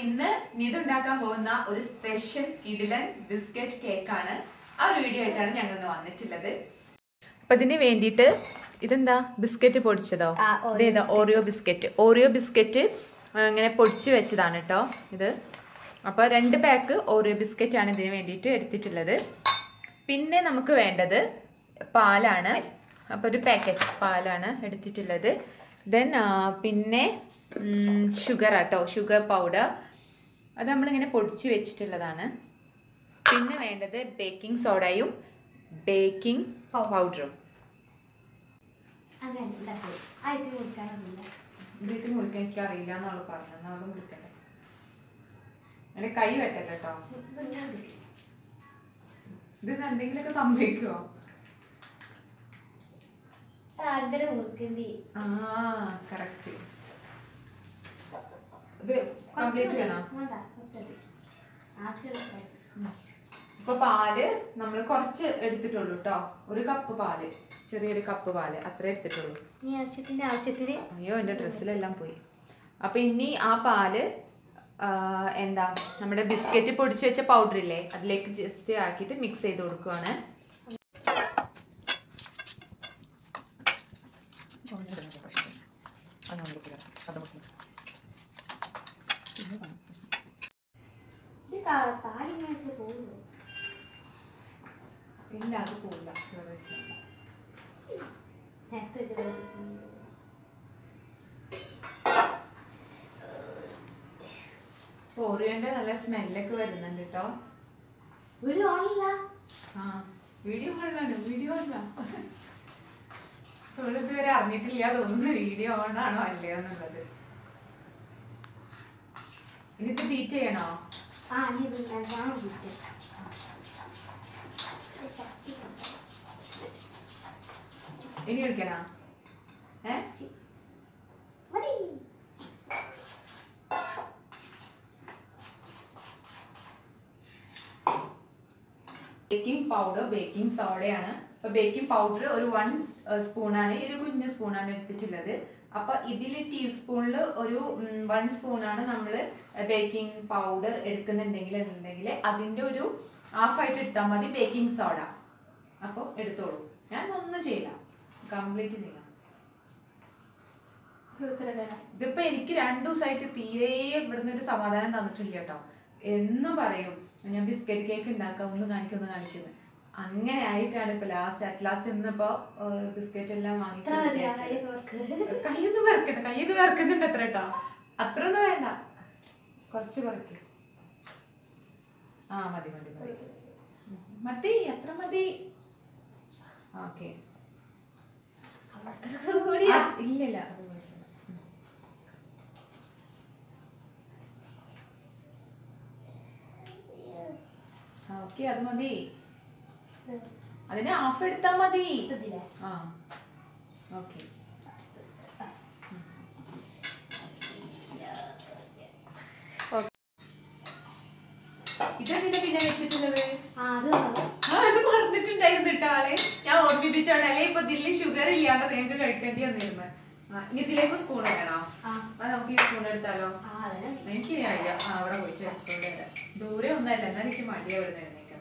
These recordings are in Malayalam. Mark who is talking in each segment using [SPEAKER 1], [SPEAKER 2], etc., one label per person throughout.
[SPEAKER 1] ഇന്ന് നിത് ഉണ്ടാക്കാൻ പോകുന്ന ഒരു സ്പെഷ്യൽ കിടിലൻ ബിസ്ക്കറ്റ് കേക്കാണ് ആ ഒരു വീഡിയോ ആയിട്ടാണ് ഞങ്ങൾ ഇന്ന് വന്നിട്ടുള്ളത് അപ്പൊ ഇതിന് വേണ്ടിയിട്ട് ഇതെന്താ ബിസ്ക്കറ്റ് പൊടിച്ചതോ
[SPEAKER 2] ആ, Oreo
[SPEAKER 1] ഇതേതാ ഓറിയോ ബിസ്ക്കറ്റ് ഓറിയോ ബിസ്ക്കറ്റ് ഇങ്ങനെ പൊടിച്ച് വെച്ചതാണ് കേട്ടോ ഇത് അപ്പോൾ രണ്ട് പാക്ക് ഓറിയോ ബിസ്ക്കറ്റ് ആണ് ഇതിന് വേണ്ടിയിട്ട് എടുത്തിട്ടുള്ളത് പിന്നെ നമുക്ക് വേണ്ടത് പാലാണ് അപ്പോൾ ഒരു പാക്കറ്റ് പാലാണ് എടുത്തിട്ടുള്ളത് ദെൻ പിന്നെ ഷുഗർ ആട്ടോ ഷുഗർ പൗഡർ അത് നമ്മളിങ്ങനെ പൊടിച്ച് വെച്ചിട്ടുള്ളതാണ് പിന്നെ വേണ്ടത് ബേക്കിംഗ് സോഡയും ബേക്കിംഗ് പൗഡറും
[SPEAKER 2] അങ്ങനെ ഉണ്ടാക്കി ആയിട്ട് കൊടുക്കാറൊന്നുമില്ല
[SPEAKER 1] വീട്ടിൽ മുറിക്കാൻ എനിക്ക് അറിയില്ല എന്നാണ് പറഞ്ഞത് നാളെ മുറിക്കട്ടെ എന്റെ കൈ വെട്ടല്ല കേട്ടോ ഇത് എന്തെങ്കിലുമൊക്കെ സംഭവിക്കുമോ
[SPEAKER 2] അങ്ങനെ മുറുക്കേണ്ടി
[SPEAKER 1] ആ കറക്റ്റ് ഇത് കംപ്ലീറ്റ് വേണോ
[SPEAKER 2] വേണ്ട കുറച്ചത് ആവശ്യമില്ല
[SPEAKER 1] ഇപ്പൊ പാല് നമ്മൾ കുറച്ച് എടുത്തിട്ടുള്ളൂ കേട്ടോ ഒരു കപ്പ് പാല് ചെറിയൊരു കപ്പ് പാല് അത്രേ എടുത്തിട്ടുള്ളൂ
[SPEAKER 2] നീ ആവശ്യത്തിന്റെ ആവശ്യത്തിന്
[SPEAKER 1] അയ്യോ എൻ്റെ ഡ്രസ്സിലെല്ലാം പോയി അപ്പൊ ഇനി ആ പാല് ആ, എന്താ നമ്മുടെ ബിസ്ക്കറ്റ് പൊടിച്ച് വെച്ച പൗഡർ ഇല്ലേ അതിലേക്ക് ജസ്റ്റ് ആക്കിയിട്ട് മിക്സ് ചെയ്ത് കൊടുക്കുവാണ്
[SPEAKER 2] ഇത് കാ- പാലിങ്ങനെ വെച്ച് പോകുന്നു
[SPEAKER 1] ഇല്ല അത് പോവില്ല ഇവിടെ വെച്ചാ മതി.
[SPEAKER 2] നേരത്തെ വെച്ച് പോകുന്നു.
[SPEAKER 1] ഇപ്പൊ ഓറിയോന്റെ നല്ല സ്മെല്ലൊക്കെ വരുന്നുണ്ട് കേട്ടോ
[SPEAKER 2] വീട് ഓണില്ല
[SPEAKER 1] ആ വീഡിയോ ഓണിലാണ് വീഡിയോ ഓണില്ല ഇവിടെ ഇതുവരെ അറിഞ്ഞിട്ടില്ല തോന്നുന്നു വീഡിയോ ഓണാണോ അല്ലയോ എന്നുള്ളത് ഇനിയിത് ബീറ്റ് ചെയ്യണോ
[SPEAKER 2] ആ നീ ഇത് എന്താണ് വിളിച്ചത്? ഇത് ശക്തി കൊണ്ട്.
[SPEAKER 1] ഇനി എടുക്കണോ ഏ
[SPEAKER 2] മതി.
[SPEAKER 1] ബേക്കിംഗ് പൗഡർ ബേക്കിംഗ് സോഡയാണ് അപ്പൊ ബേക്കിംഗ് പൗഡർ ഒരു വൺ സ്പൂണാണ് ഈ ഒരു കുഞ്ഞു സ്പൂണാണ് എടുത്തിട്ടുള്ളത് അപ്പൊ ഇതിൽ ടീസ്പൂണിൽ ഒരു വൺ സ്പൂണാണ് നമ്മൾ ബേക്കിംഗ് പൗഡർ എടുക്കുന്നുണ്ടെങ്കിൽ എന്നുണ്ടെങ്കിൽ അതിന്റെ ഒരു ഹാഫ് ആയിട്ട് എടുത്താൽ മതി ബേക്കിംഗ് സോഡ അപ്പോൾ എടുത്തോളൂ ഞാൻ ഒന്നും ചെയ്യില്ല കംപ്ലീറ്റ് ചെയ്യാം
[SPEAKER 2] ഇത്ര വേണം.
[SPEAKER 1] ഇതിപ്പോ എനിക്ക് രണ്ടു ദിവസമായിട്ട് തീരെ ഇവിടുന്ന് ഒരു സമാധാനം തന്നിട്ടില്ല കേട്ടോ എന്നും പറയും ഞാൻ ബിസ്ക്കറ്റ് കേക്ക് ഉണ്ടാക്കാം ഒന്ന് കാണിക്കും ഒന്ന് കാണിക്കുന്നു അങ്ങനെ ആയിട്ടാണ് ഇപ്പൊ ലാസ്റ്റ് അറ്റ് ലാസ്റ്റ് ഇന്നിപ്പോ ബിസ്ക്കറ്റ് എല്ലാം
[SPEAKER 2] ഇത്ര മതി, ആ
[SPEAKER 1] വാങ്ങിച്ചു
[SPEAKER 2] കൈയൊക്കെ വർക്ക്.
[SPEAKER 1] കയ്യൊന്ന് വറക്കട്ടെ കയ്യൊക്കെ വറക്കുന്നുണ്ട് അത്ര കേട്ടോ അത്ര ഒന്നും വേണ്ട കുറച്ച് കുറയ്ക്ക് ആ മതി മതി മതി ഉം. മതി അത്ര മതി ഓക്കെ
[SPEAKER 2] അത്ര കൂടിയാ?
[SPEAKER 1] ഇല്ലില്ല അത് കുഴപ്പമില്ല. ഉം. ആ, ഓക്കെ അത് മതി അതിന് ഹാഫ് എടുത്താ മതി
[SPEAKER 2] ഇതില്ലേ?
[SPEAKER 1] ആ ഓക്കെ ഇതെന്തിനാ പിന്നെ വെച്ചിട്ടുള്ളത്
[SPEAKER 2] ആ, അത് മതി.
[SPEAKER 1] ആ, ഇത് മറന്നിട്ടുണ്ടായിരുന്നു കേട്ടോ ആളെ ഞാൻ ഓർമ്മിപ്പിച്ചോടെ അല്ലെ ഇപ്പൊ ഇതില് ഷുഗർ ഇല്ലാണ്ട് നിങ്ങൾക്ക് കഴിക്കേണ്ടി വന്നിരുന്നു ആ, ഇനി ഇതിലേക്ക് സ്പൂൺ വേണോ
[SPEAKER 2] ആ.
[SPEAKER 1] ആ നമുക്ക് ഈ സ്പൂൺ എടുത്താലോ
[SPEAKER 2] ആ, അതന്നെ മതി.
[SPEAKER 1] എനിക്ക് അറിയ ആ അവിടെ പോയിട്ട് എടുത്തോണ്ട് വരാം ദൂരെ ഒന്നല്ല എന്നാൽ എനിക്ക് മടി അവിടെ എഴുന്നേക്കാം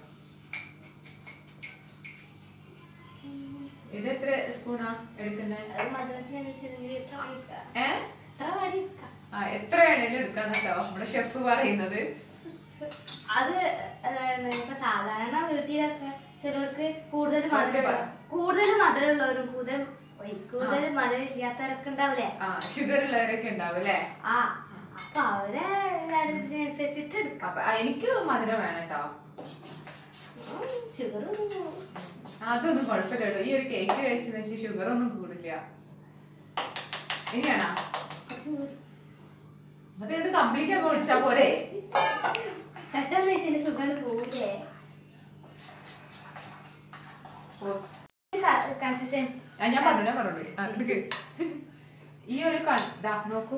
[SPEAKER 1] ഇത് എത്ര സ്പൂണാ എടുക്കുന്നത്
[SPEAKER 2] അത് മധുരത്തിനനുസരിച്ചെങ്കിൽ എത്ര മണിക്കാ?
[SPEAKER 1] ഏ
[SPEAKER 2] എത്ര മണി എടുക്കാം?
[SPEAKER 1] ആ എത്ര വേണേലും എടുക്കാന്നല്ലോ നമ്മുടെ ഷെഫ് പറയുന്നത്
[SPEAKER 2] അത് അതായത് ഇപ്പൊ സാധാരണ വീട്ടിലൊക്കെ ചിലർക്ക് കൂടുതൽ മധുരം
[SPEAKER 1] പറ.
[SPEAKER 2] കൂടുതൽ മധുരമുള്ളവരും കൂടുതൽ ഒയ്, കൂടുതൽ മധുരം ഇല്ലാത്തവരൊക്കെ ഉണ്ടാവില്ലേ
[SPEAKER 1] ആ ഷുഗർ ഉള്ളവരൊക്കെ ഉണ്ടാവും അല്ലേ
[SPEAKER 2] ആ അപ്പൊ അവരെ അനുസരിച്ചിട്ട് എടുക്കാം
[SPEAKER 1] അപ്പൊ ആ, എനിക്ക് മധുരം വേണം കേട്ടോ
[SPEAKER 2] ഷുഗർ
[SPEAKER 1] അതൊന്നും കുഴപ്പമില്ല കേട്ടോ ഈ ഒരു കേക്ക് കഴിച്ചെന്ന് വെച്ചാൽ ഷുഗർ ഒന്നും കൂടില്ല ഇനിയാണോ അപ്പൊ ഇത് കംപ്ലീറ്റ് ഒക്കെ ഒഴിച്ചാ പോരെ
[SPEAKER 2] പെട്ടെന്ന് വെച്ചാൽ സുഖം പോവില്ലേ
[SPEAKER 1] ഓസ്.
[SPEAKER 2] കൺസിസ്റ്റൻസി
[SPEAKER 1] ആ, ഞാൻ പറഞ്ഞു ഞാൻ പറഞ്ഞു ആ, എടുക്ക്. ഈ ഒരു കൺ- ദാ, നോക്കൂ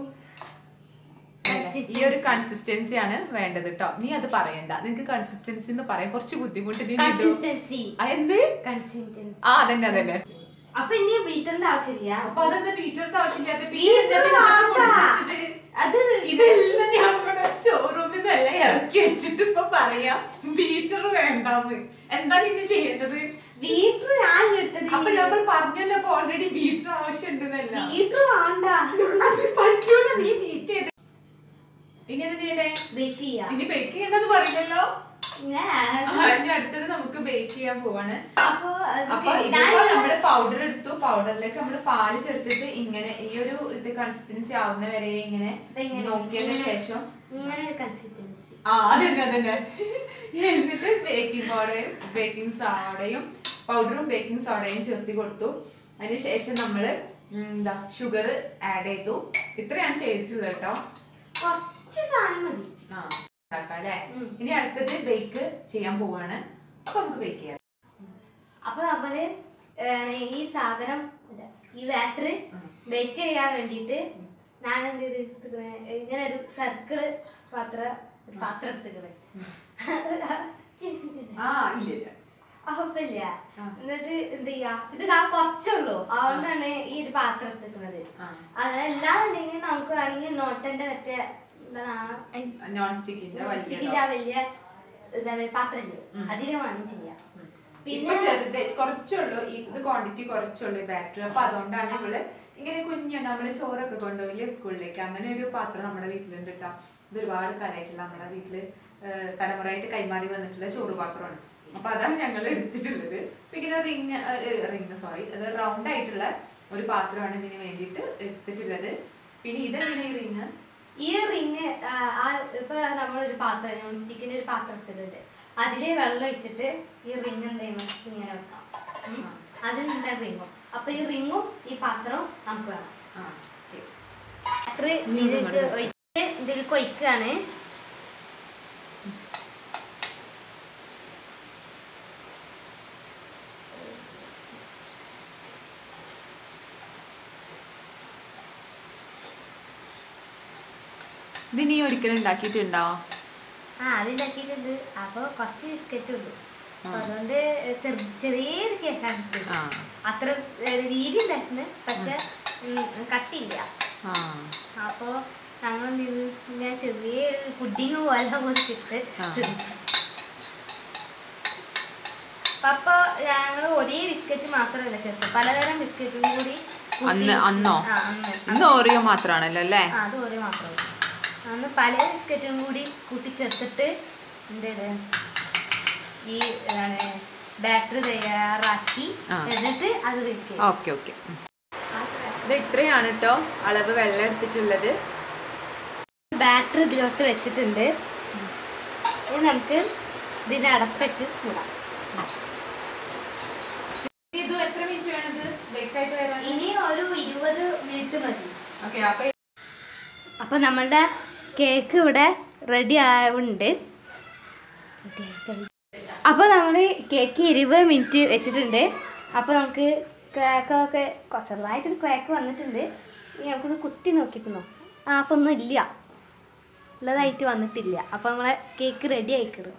[SPEAKER 1] ഈ ഒരു കൺസിസ്റ്റൻസി ആണ് വേണ്ടത് കേട്ടോ നീ അത് പറയണ്ട നിനക്ക് കൺസിസ്റ്റൻസി എന്ന് പറയാൻ കുറച്ച് ബുദ്ധിമുട്ട് നീ ഇത്
[SPEAKER 2] കൺസിസ്റ്റൻസി
[SPEAKER 1] ആ, എന്ത്
[SPEAKER 2] കൺസിസ്റ്റൻസി
[SPEAKER 1] ആ അതന്നെ അതന്നെ
[SPEAKER 2] അപ്പൊ ഇനി ബീറ്ററിന്റെ ആവശ്യമില്ല
[SPEAKER 1] അപ്പൊ അതെന്താ ബീറ്ററിന്റെ ആവശ്യമില്ലാത്ത
[SPEAKER 2] ബീറ്റർ വേണ്ട. അത്
[SPEAKER 1] ഇതെല്ലാം നമ്മുടെ സ്റ്റോർ റൂമിൽ നിന്നെല്ലാം ഇറക്കി വെച്ചിട്ട് ഇപ്പൊ പറയാം ബീറ്റർ വേണ്ടാന്ന് എന്താ ഇനി ചെയ്യേണ്ടത്
[SPEAKER 2] ബീറ്റർ ഞാൻ എടുത്തത്
[SPEAKER 1] അപ്പൊ നമ്മൾ പറഞ്ഞല്ലോ അപ്പൊ ഓൾറെഡി ബീറ്റർ ആവശ്യമുണ്ടെന്നല്ല
[SPEAKER 2] ബീറ്റർ വേണ്ട
[SPEAKER 1] അത് പറ്റൂല നീ ബീറ്റ് ചെയ്ത് ഇങ്ങനെ ചെയ്യണേ
[SPEAKER 2] ബേക്ക് ചെയ്യാം
[SPEAKER 1] ഇനി ബേക്ക് ചെയ്യണ്ടെന്ന് പറയില്ലല്ലോ
[SPEAKER 2] ഇങ്ങനെ
[SPEAKER 1] ആ, ഇനി അടുത്തത് നമുക്ക് ബേക്ക് ചെയ്യാൻ പോവാണ്
[SPEAKER 2] അപ്പൊ
[SPEAKER 1] അപ്പൊ
[SPEAKER 2] അതൊക്കെ
[SPEAKER 1] ഇതിപ്പോ
[SPEAKER 2] ഞാൻ
[SPEAKER 1] നമ്മള് പൗഡർ എടുത്തു പൗഡറിലേക്ക് നമ്മള് പാല് ചേർത്തിട്ട് ഇങ്ങനെ ഈ ഒരു ഇത് കൺസിസ്റ്റൻസി ആവുന്ന വരെ ഇങ്ങനെ
[SPEAKER 2] ഇതെങ്ങനെ?
[SPEAKER 1] നോക്കിയതിന് ശേഷം
[SPEAKER 2] ഇങ്ങനെ ഒരു കൺസിസ്റ്റൻസി
[SPEAKER 1] ആ അതന്നെ അതന്നെ എന്നിട്ട് ബേക്കിംഗ് പൗഡറും ബേക്കിംഗ് സോഡയും പൗഡറും ബേക്കിംഗ് സോഡയും ചേർത്തി കൊടുത്തു അതിന് ശേഷം നമ്മള് ഉം, എന്താ ഷുഗർ ആഡ് ചെയ്തു ഇത്രയാണ് ചെയ്തിട്ടുള്ളത് കേട്ടോ
[SPEAKER 2] കുറച്ച് സാധനം മതി
[SPEAKER 1] ആ ഉണ്ടാക്കാം അല്ലേ
[SPEAKER 2] ഉം.
[SPEAKER 1] ഇനി അടുത്തത് ബേക്ക് ചെയ്യാൻ പോവാണ് അപ്പൊ നമുക്ക് ബേക്ക് ചെയ്യാം
[SPEAKER 2] അപ്പൊ നമ്മള് ഏഹ്, ഈ സാധനം ഇല്ല, ഈ ബാറ്ററി ബേക്ക് ചെയ്യാൻ വേണ്ടിയിട്ട് ഞാൻ എന്ത് ചെയ്ത് എടുത്തിക്കണേ ഇങ്ങനെ ഒരു സർക്കിള് പാത്രം ഒരു പാത്രം എടുത്തിക്കണേ
[SPEAKER 1] ആ ഇല്ല ഇല്ല
[SPEAKER 2] അപ്പല്ല
[SPEAKER 1] ആ.
[SPEAKER 2] എന്നിട്ട് എന്ത് ചെയ്യാ ഇത് ഞാൻ കുറച്ചുള്ളൂ അതുകൊണ്ടാണ് ഈ ഒരു പാത്രം എടുത്തിരിക്കുന്നത്
[SPEAKER 1] ആ
[SPEAKER 2] അതല്ലാന്നുണ്ടെങ്കിൽ നമുക്ക് വേണമെങ്കിൽ നോട്ടന്റെ മറ്റേ എന്താണ് ആ
[SPEAKER 1] നോൺ സ്റ്റിക്കിന്റെ വലിയ
[SPEAKER 2] പ്ലാസ്റ്റിക്കിന്റെ ആ വലിയ ഇതാണ് പാത്രമില്ലേ
[SPEAKER 1] ഉം.
[SPEAKER 2] അതില് വേണമെങ്കിൽ ചെയ്യാം
[SPEAKER 1] ഇപ്പൊ
[SPEAKER 2] പിന്നെ
[SPEAKER 1] ചെറുത് കുറച്ചുള്ളൂ ഈ ഇത് ക്വാണ്ടിറ്റി കുറച്ചുള്ളൂ ബാറ്ററി അപ്പൊ അതുകൊണ്ടാണ് നമ്മള് ഇങ്ങനെ കുഞ്ഞു നമ്മള് ചോറൊക്കെ കൊണ്ടുപോയില്ലേ സ്കൂളിലേക്ക് അങ്ങനെ ഒരു പാത്രം നമ്മുടെ വീട്ടിലുണ്ട് കേട്ടോ ഇത് ഒരുപാട് കാലമായിട്ടുള്ള നമ്മുടെ വീട്ടില് ഏഹ്, തലമുറയായിട്ട് കൈമാറി വന്നിട്ടുള്ള ചോറ് പാത്രമാണ് അപ്പൊ അതാണ് ഞങ്ങൾ എടുത്തിട്ടുള്ളത് ഇപ്പൊ ഇങ്ങനെ റിങ് റിങ് സോറി അത് റൗണ്ട് ആയിട്ടുള്ള ഒരു പാത്രമാണ് ഇതിന് വേണ്ടിയിട്ട് എടുത്തിട്ടുള്ളത് പിന്നെ ഇതെങ്ങനെ ഈ റിങ്
[SPEAKER 2] ഈ റിങ് ആ ഇപ്പൊ നമ്മളൊരു പാത്രം നോൺ സ്റ്റിക്കിന്റെ ഒരു പാത്രം എടുത്തിട്ടുണ്ട് അതില് വെള്ളം ഒഴിച്ചിട്ട് ഈ റിങ് എന്ത് ചെയ്യണം ഇങ്ങനെ വെക്കാം ഉം. അതിനുള്ള റിങ്ങും അപ്പൊ ഈ റിങ്ങും ഈ പാത്രവും നമുക്ക് വേണം
[SPEAKER 1] ആ okay.
[SPEAKER 2] ബാറ്ററി ഇതിലേക്ക് ഒഴിച്ച് ഇതിലേക്ക് ഒഴിക്കുകയാണ്
[SPEAKER 1] ഇത് നീ ഒരിക്കലും ഉണ്ടാക്കിയിട്ടുണ്ടോ
[SPEAKER 2] ആ അതുണ്ടാക്കിയിട്ടുണ്ട് അപ്പൊ കുറച്ച് ബിസ്ക്കറ്റ് ഉണ്ട്
[SPEAKER 1] ആ.
[SPEAKER 2] അപ്പൊ അതുകൊണ്ട് ചെറു- ചെറിയൊരു കേക്കാണ് കിട്ടിയത്.
[SPEAKER 1] ആ
[SPEAKER 2] അത്ര ഏ, വീതി ഉണ്ടായിരുന്നു പക്ഷെ ഉം, കട്ടിയില്ല
[SPEAKER 1] ആ
[SPEAKER 2] അപ്പൊ ഞങ്ങൾ എന്ത് ചെയ്തു ഇങ്ങനെ ചെറിയ പുഡിങ് പോലെ മുറിച്ചിട്ട്
[SPEAKER 1] ആ.
[SPEAKER 2] അപ്പൊ ഞങ്ങൾ ഒരേ ബിസ്ക്കറ്റ് മാത്രമല്ല ചേർത്ത് പലതരം ബിസ്ക്കറ്റും കൂടി കൂട്ടി-
[SPEAKER 1] അന്ന് അന്നോ
[SPEAKER 2] ആ, അന്ന്.
[SPEAKER 1] ഇന്ന് ഓറിയോ മാത്രമാണല്ലോ അല്ലേ
[SPEAKER 2] ആ, അത് ഒരേ മാത്രമേ അന്ന് പല ബിസ്ക്കറ്റും കൂടി കൂട്ടി ചേർത്തിട്ട് എന്ത് ചെയ്ത് ഈ എന്താണ് ബാറ്ററി തയ്യാറാക്കി
[SPEAKER 1] ആ.
[SPEAKER 2] എന്നിട്ട് അത് വെക്കുക
[SPEAKER 1] ഓക്കെ ഓക്കെ ഇത് ഇത്രയാണ് കേട്ടോ അളവ് വെള്ളം എടുത്തിട്ടുള്ളത്
[SPEAKER 2] ബാറ്ററി ഇതിലോട്ട് വെച്ചിട്ടുണ്ട് ഇനി നമുക്ക് ഇതിനെ അടപ്പറ്റ് കൂടാം
[SPEAKER 1] ഇത് എത്ര മിനിറ്റ് വേണത് ബേക്കായിട്ട് വരാൻ
[SPEAKER 2] ഇനി ഒരു ഇരുപത് മിനിറ്റ് മതി
[SPEAKER 1] ഓക്കെ അപ്പൊ
[SPEAKER 2] അപ്പൊ നമ്മളുടെ കേക്ക് ഇവിടെ റെഡി ആവുന്നുണ്ട് അപ്പൊ നമ്മൾ കേക്ക് ഇരുപത് മിനിറ്റ് വെച്ചിട്ടുണ്ട് അപ്പൊ നമുക്ക് ക്രാക്കൊക്കെ ചെറുതായിട്ടൊരു ക്രാക്ക് വന്നിട്ടുണ്ട് ഇനി നമുക്കൊന്ന് കുത്തി നോക്കിക്കുന്നോ ആ അപ്പൊ ഒന്നും ഇല്ല ഉള്ളതായിട്ട് വന്നിട്ടില്ല അപ്പൊ നമ്മളെ കേക്ക് റെഡി ആയിക്കണ്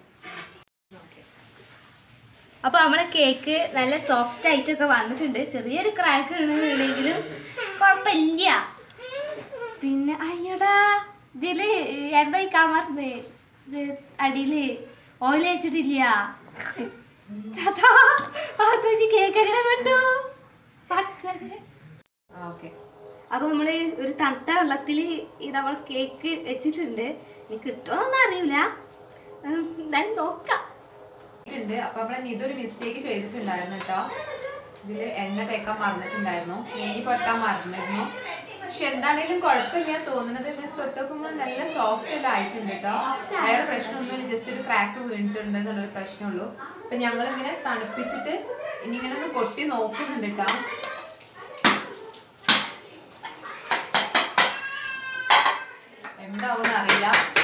[SPEAKER 2] അപ്പൊ നമ്മളെ കേക്ക് നല്ല സോഫ്റ്റ് ആയിട്ടൊക്കെ വന്നിട്ടുണ്ട് ചെറിയൊരു ക്രാക്ക് ഇടുന്നുണ്ടെങ്കിലും കുഴപ്പമില്ല പിന്നെ അയ്യടാ ഇതില് എണ്ണ ഒഴിക്കാൻ മറന്ന് ഇത് അടിയില് ഓയിൽ വെച്ചിട്ടില്ല ചതാ, അത് ഇനി കേക്ക് എങ്ങനെ കണ്ടു പടച്ചോനെ.
[SPEAKER 1] ഓക്കെ
[SPEAKER 2] അപ്പൊ നമ്മള് ഒരു തണുത്ത വെള്ളത്തിൽ ഇത് നമ്മൾ കേക്ക് വെച്ചിട്ടുണ്ട് ഇനി കിട്ടുമോന്നൊന്നും അറിയില്ല ഉം, എന്തായാലും നോക്കാം
[SPEAKER 1] ഉണ്ട് അപ്പൊ നമ്മളെ ഇതൊരു മിസ്റ്റേക്ക് ചെയ്തിട്ടുണ്ടായിരുന്നു കേട്ടോ ഇതില് എണ്ണ തേക്കാൻ മറന്നിട്ടുണ്ടായിരുന്നു നെയ്യ് പൊട്ടാൻ മറന്നിരുന്നു പക്ഷെ എന്താണേലും കുഴപ്പമില്ല തോന്നുന്നത് ഇത് തൊട്ട് നോക്കുമ്പോൾ നല്ല സോഫ്റ്റ് എല്ലാം ആയിട്ടുണ്ട് കേട്ടോ വേറെ പ്രശ്നമൊന്നുമില്ല ജസ്റ്റ് ഒരു ക്രാക്ക് വീണിട്ടുണ്ട് എന്നുള്ളൊരു പ്രശ്നമുള്ളൂ അപ്പൊ ഞങ്ങൾ ഇങ്ങനെ തണുപ്പിച്ചിട്ട് ഇനി ഇങ്ങനെ ഒന്ന് കൊട്ടി നോക്കുന്നുണ്ട് കേട്ടോ എന്താവും അറിയില്ല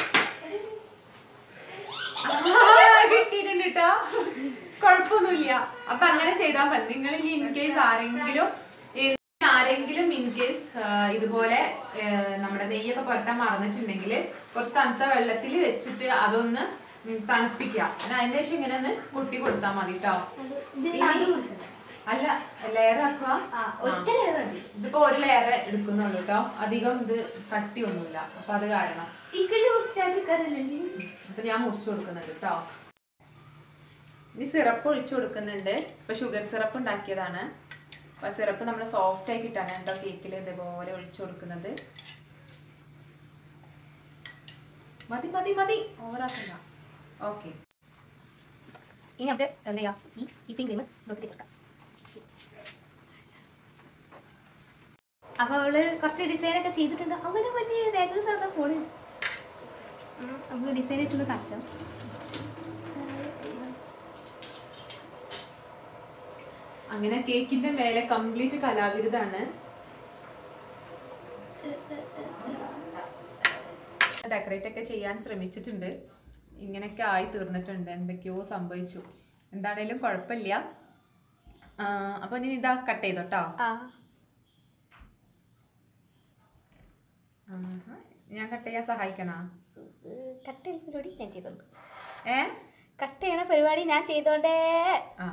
[SPEAKER 1] ആ, കിട്ടിയിട്ടുണ്ട് ട്ടോ. കുഴപ്പമൊന്നുമില്ല അപ്പൊ അങ്ങനെ ചെയ്താൽ മതി നിങ്ങൾ ഇനി ഇൻ കേസ് ആരെങ്കിലും ഏ, ആരെങ്കിലും ഇൻ കേസ് ഇതുപോലെ ഏ, നമ്മുടെ നെയ്യൊക്കെ പുരട്ടാൻ മറന്നിട്ടുണ്ടെങ്കിൽ കുറച്ച് തണുത്ത വെള്ളത്തിൽ വെച്ചിട്ട് അതൊന്ന് ഉം, തണുപ്പിക്കുക എന്നിട്ട് അതിന്റെ ശേഷം ഇങ്ങനെ ഒന്ന് കുട്ടി കൊടുത്താൽ മതി കേട്ടോ
[SPEAKER 2] ഇത് നടു മുറിക്കണം.
[SPEAKER 1] അല്ല ലെയർ ആക്കുക
[SPEAKER 2] ആ ഒറ്റ ലെയർ മതി
[SPEAKER 1] ഇതിപ്പോ ഒരു ലെയർ എടുക്കുന്നുള്ളൂ കേട്ടോ അധികം ഇത് കട്ടിയൊന്നുമില്ല അപ്പൊ അത് കാരണം
[SPEAKER 2] ഇക്കല് കുറിച്ചാൽ കറിയില്ലെങ്കിൽ
[SPEAKER 1] അപ്പൊ ഞാൻ മുറിച്ചു കൊടുക്കുന്നുണ്ട് കേട്ടോ ഇനി സിറപ്പ് ഒഴിച്ചു കൊടുക്കുന്നുണ്ട് ഇപ്പൊ ഷുഗർ സിറപ്പ് ഉണ്ടാക്കിയതാണ് അപ്പൊ സിറപ്പ് നമ്മൾ സോഫ്റ്റ് ആയി കിട്ടാണ് കേട്ടോ കേക്കിൽ ഇതേപോലെ ഒഴിച്ചു കൊടുക്കുന്നത് മതി മതി മതി ഓവറാക്കണ്ട ഓക്കെ
[SPEAKER 2] ഇനി നമുക്ക് എന്താ ചെയ്യാം ഈ വിപ്പിംഗ് ക്രീം ബ്ലോക്ക് ചേർക്കാം അപ്പൊ അവള് കുറച്ച് ഡിസൈൻ ഒക്കെ ചെയ്തിട്ടുണ്ട് അവന് വലിയ വേഗം തന്ന ഫോണ് നമുക്ക് ഡിസൈൻ വെച്ചൊന്ന് കാണിച്ചാം
[SPEAKER 1] അങ്ങനെ കേക്കിന്റെ മേലെ കംപ്ലീറ്റ് കലാവിരുതാണ് ഡെക്കറേറ്റ് ഒക്കെ ചെയ്യാൻ ശ്രമിച്ചിട്ടുണ്ട് ഇങ്ങനെയൊക്കെ ആയി തീർന്നിട്ടുണ്ട് എന്തൊക്കെയോ സംഭവിച്ചു എന്താണേലും കുഴപ്പമില്ല ആ, അപ്പൊ ഇനി ഇതാ കട്ട് ചെയ്തോട്ടോ
[SPEAKER 2] ആ
[SPEAKER 1] ആഹാ. ഞാൻ കട്ട് ചെയ്യാൻ സഹായിക്കണോ
[SPEAKER 2] കട്ട് ചെയ്യുന്ന പരിപാടി ഞാൻ ചെയ്തോണ്ട്
[SPEAKER 1] ഏ
[SPEAKER 2] കട്ട് ചെയ്യണ പരിപാടി ഞാൻ ചെയ്തോണ്ടേ
[SPEAKER 1] ആ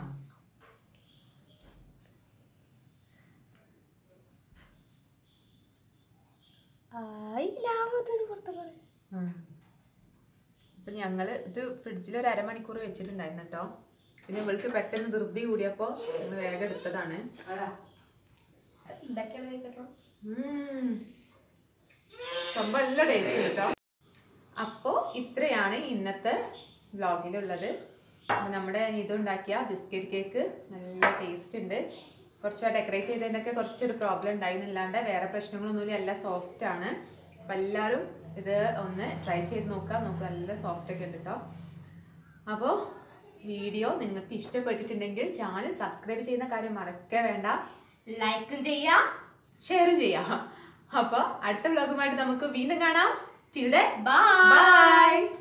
[SPEAKER 2] ആയില്ലാമത്തൊരു പുറത്തൊക്കെ
[SPEAKER 1] ആ. അപ്പൊ ഞങ്ങള് ഇത് ഫ്രിഡ്ജിൽ ഒരു അരമണിക്കൂർ വെച്ചിട്ടുണ്ടായിരുന്നു കേട്ടോ പിന്നെ ഇവൾക്ക് പെട്ടെന്ന് ധൃതി കൂടിയപ്പോ ഞങ്ങൾ വേഗം എടുത്തതാണ്
[SPEAKER 2] ഉണ്ടാക്കിയാണ് കേട്ടോ
[SPEAKER 1] ഉം. സംഭവം നല്ല ടേസ്റ്റ് കേട്ടോ അപ്പോൾ ഇത്രയാണ് ഇന്നത്തെ വ്ളോഗിലുള്ളത് അപ്പൊ നമ്മുടെ ഇതുണ്ടാക്കിയ ബിസ്ക്കറ്റ് കേക്ക് നല്ല ടേസ്റ്റ് ഉണ്ട് കുറച്ച് ഡെക്കറേറ്റ് ചെയ്തതിനൊക്കെ കുറച്ചൊരു പ്രോബ്ലം ഉണ്ടായിരുന്നില്ലാണ്ട് വേറെ പ്രശ്നങ്ങളൊന്നുമില്ല എല്ലാം സോഫ്റ്റ് ആണ് അപ്പം എല്ലാവരും ഇത് ഒന്ന് ട്രൈ ചെയ്ത് നോക്കാം നോക്കുക നല്ല സോഫ്റ്റ് ഒക്കെ ഉണ്ട് കേട്ടോ അപ്പോൾ വീഡിയോ നിങ്ങൾക്ക് ഇഷ്ടപ്പെട്ടിട്ടുണ്ടെങ്കിൽ ചാനൽ സബ്സ്ക്രൈബ് ചെയ്യുന്ന കാര്യം മറക്കേ വേണ്ട
[SPEAKER 2] ലൈക്കും ചെയ്യാം
[SPEAKER 1] ഷെയറും ചെയ്യാം അപ്പോൾ അടുത്ത വ്ലോഗുമായിട്ട് നമുക്ക് വീണ്ടും കാണാം ചിൽഡേ
[SPEAKER 2] ബൈ
[SPEAKER 1] ബൈ